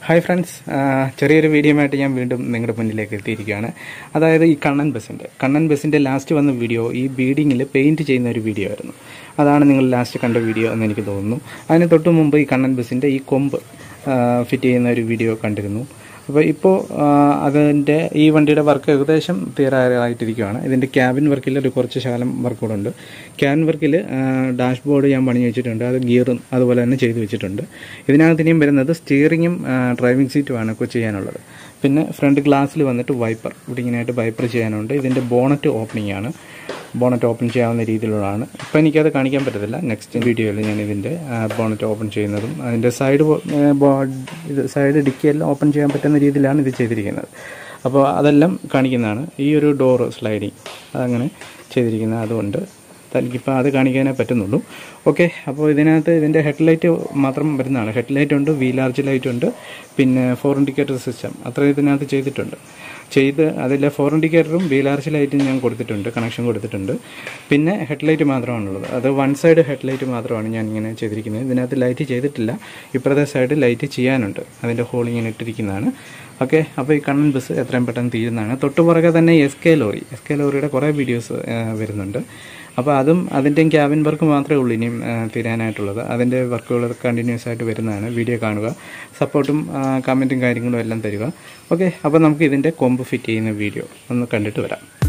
hi friends ചെറിയൊരു വീഡിയോയുമായിട്ട് ഞാൻ വീണ്ടും നിങ്ങളുടെ മുന്നിലേക്ക് എത്തിയിരിക്കുകയാണ് അതായത് ഈ കണ്ണൻ ബസ്സിൻ്റെ കണ്ണൻ ബസ്സിൻ്റെ ലാസ്റ്റ് വന്ന വീഡിയോ ഈ ബീഡിങ്ങിൽ പെയിൻറ്റ് ചെയ്യുന്ന ഒരു വീഡിയോ ആയിരുന്നു അതാണ് നിങ്ങൾ ലാസ്റ്റ് കണ്ട വീഡിയോ എന്ന് എനിക്ക് തോന്നുന്നു അതിന് തൊട്ട് മുമ്പ് ഈ കണ്ണൻ ബസ്സിൻ്റെ ഈ കൊമ്പ് ഫിറ്റ് ചെയ്യുന്ന ഒരു വീഡിയോ കണ്ടിരുന്നു അപ്പോൾ ഇപ്പോൾ അതിൻ്റെ ഈ വണ്ടിയുടെ വർക്ക് ഏകദേശം തീരാറായിട്ടിരിക്കുകയാണ് ഇതിൻ്റെ ക്യാബിൻ വർക്കിൽ ഒരു കുറച്ച് ശകലം വർക്ക് കൂടെ ഉണ്ട് ക്യാബിൻ വർക്കിൽ ഡാഷ് ബോർഡ് ഞാൻ പണി വെച്ചിട്ടുണ്ട് അത് ഗിയറും അതുപോലെ തന്നെ ചെയ്തു വെച്ചിട്ടുണ്ട് ഇതിനകത്ത് ഇനിയും വരുന്നത് സ്റ്റിയറിങ്ങും ഡ്രൈവിംഗ് സീറ്റുമാണ് ഇപ്പോൾ ചെയ്യാനുള്ളത് പിന്നെ ഫ്രണ്ട് ഗ്ലാസ്സിൽ വന്നിട്ട് വൈപ്പർ ഇവിടെ ഇങ്ങനെയായിട്ട് വൈപ്പർ ചെയ്യാനുണ്ട് ഇതിൻ്റെ ബോണറ്റ് ഓപ്പണിംഗ് ആണ് ബോണറ്റ് ഓപ്പൺ ചെയ്യാവുന്ന രീതിയിലുള്ളതാണ് ഇപ്പോൾ എനിക്കത് കാണിക്കാൻ പറ്റത്തില്ല നെക്സ്റ്റ് വീഡിയോയിൽ ഞാൻ ഇതിൻ്റെ ബോണറ്റ് ഓപ്പൺ ചെയ്യുന്നതും അതിൻ്റെ സൈഡ് ഇത് സൈഡ് ഡിക്കിയെല്ലാം ഓപ്പൺ ചെയ്യാൻ പറ്റുന്ന രീതിയിലാണ് ഇത് ചെയ്തിരിക്കുന്നത് അപ്പോൾ അതെല്ലാം കാണിക്കുന്നതാണ് ഈ ഒരു ഡോറ് സ്ലൈഡിങ് അതങ്ങനെ ചെയ്തിരിക്കുന്നത് അതുകൊണ്ട് തനിക്കിപ്പോൾ അത് കാണിക്കാനേ പറ്റുന്നുള്ളൂ ഓക്കെ അപ്പോൾ ഇതിനകത്ത് ഇതിൻ്റെ ഹെഡ്ലൈറ്റ് മാത്രം വരുന്നതാണ് ഹെഡ്ലൈറ്റ് ഉണ്ട് വീലാർജ് ലൈറ്റ് ഉണ്ട് പിന്നെ ഫോർ ഇൻഡിക്കേറ്റർ സിസ്റ്റം അത്ര ഇതിനകത്ത് ചെയ്തിട്ടുണ്ട് ചെയ്ത് അതിലെ ഫോർ ഇൻഡിക്കേറ്ററും വീലാർജ് ലൈറ്റും ഞാൻ കൊടുത്തിട്ടുണ്ട് കണക്ഷൻ കൊടുത്തിട്ടുണ്ട് പിന്നെ ഹെഡ്ലൈറ്റ് മാത്രമാണുള്ളത് അത് വൺ സൈഡ് ഹെഡ്ലൈറ്റ് മാത്രമാണ് ഞാൻ ഇങ്ങനെ ചെയ്തിരിക്കുന്നത് ഇതിനകത്ത് ലൈറ്റ് ചെയ്തിട്ടില്ല ഇപ്പുറത്തെ സൈഡ് ലൈറ്റ് ചെയ്യാനുണ്ട് അതിൻ്റെ ഹോൾ ഇങ്ങനെ ഇട്ടിരിക്കുന്നതാണ് ഓക്കെ അപ്പോൾ ഈ കണ്ണൻ ബസ് എത്രയും പെട്ടെന്ന് തീരുന്നതാണ് തൊട്ടുപുറകെ തന്നെ S K lorry S K ലോറിയുടെ കുറേ വീഡിയോസ് വരുന്നുണ്ട് അപ്പോൾ അതും അതിൻ്റെയും ക്യാബിൻ വർക്ക് മാത്രമേ ഉള്ളൂ ഇനിയും തീരാനായിട്ടുള്ളത് അതിൻ്റെ വർക്കുകൾ കണ്ടിന്യൂസ് ആയിട്ട് വരുന്നതാണ് വീഡിയോ കാണുക സപ്പോർട്ടും കമൻറ്റും കാര്യങ്ങളും എല്ലാം തരിക ഓക്കെ അപ്പോൾ നമുക്ക് ഇതിൻ്റെ കൊമ്പ് ഫിറ്റ് ചെയ്യുന്ന വീഡിയോ ഒന്ന് കണ്ടിട്ട് വരാം